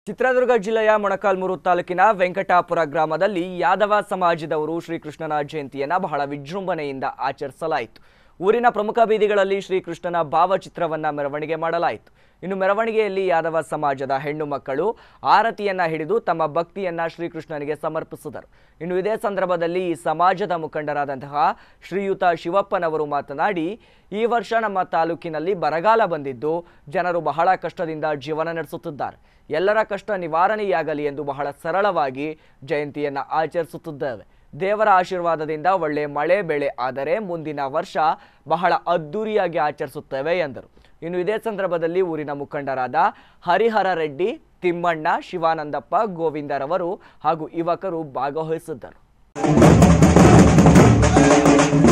ಚಿತ್ರದುರ್ಗ ಜಿಲ್ಲೆಯ ಮೊಣಕಾಲ್ಮೂರು ತಾಲೂಕಿನ ವೆಂಕಟಾಪುರ ಗ್ರಾಮದಲ್ಲಿ ಯಾದವ ಸಮಾಜದವರು ಶ್ರೀಕೃಷ್ಣನ ಜಯಂತಿಯನ್ನ ಬಹಳ ವಿಜೃಂಭಣೆಯಿಂದ ಆಚರಿಸಲಾಯಿತು ಊರಿನ ಪ್ರಮುಖ ಬೀದಿಗಳಲ್ಲಿ ಶ್ರೀಕೃಷ್ಣನ ಭಾವಚಿತ್ರವನ್ನ ಮೆರವಣಿಗೆ ಮಾಡಲಾಯಿತು ಇನ್ನು ಮೆರವಣಿಗೆಯಲ್ಲಿ ಯಾದವ ಸಮಾಜದ ಹೆಣ್ಣು ಮಕ್ಕಳು ಆರತಿಯನ್ನ ಹಿಡಿದು ತಮ್ಮ ಭಕ್ತಿಯನ್ನ ಶ್ರೀಕೃಷ್ಣನಿಗೆ ಸಮರ್ಪಿಸಿದರು ಇನ್ನು ಇದೇ ಸಂದರ್ಭದಲ್ಲಿ ಈ ಸಮಾಜದ ಮುಖಂಡರಾದಂತಹ ಶ್ರೀಯುತ ಶಿವಪ್ಪನವರು ಮಾತನಾಡಿ ಈ ವರ್ಷ ನಮ್ಮ ತಾಲೂಕಿನಲ್ಲಿ ಬರಗಾಲ ಬಂದಿದ್ದು ಜನರು ಬಹಳ ಕಷ್ಟದಿಂದ ಜೀವನ ನಡೆಸುತ್ತಿದ್ದಾರೆ ಎಲ್ಲರ ಕಷ್ಟ ನಿವಾರಣೆಯಾಗಲಿ ಎಂದು ಬಹಳ ಸರಳವಾಗಿ ಜಯಂತಿಯನ್ನ ಆಚರಿಸುತ್ತಿದ್ದೇವೆ ದೇವರ ಆಶೀರ್ವಾದದಿಂದ ಒಳ್ಳೆ ಮಳೆ ಬೆಳೆ ಆದರೆ ಮುಂದಿನ ವರ್ಷ ಬಹಳ ಅದ್ದೂರಿಯಾಗಿ ಆಚರಿಸುತ್ತೇವೆ ಎಂದರು ಇನ್ನು ಇದೇ ಸಂದರ್ಭದಲ್ಲಿ ಊರಿನ ಮುಖಂಡರಾದ ಹರಿಹರ ರೆಡ್ಡಿ ತಿಮ್ಮಣ್ಣ ಶಿವಾನಂದಪ್ಪ ಗೋವಿಂದರವರು ಹಾಗೂ ಯುವಕರು ಭಾಗವಹಿಸಿದ್ದರು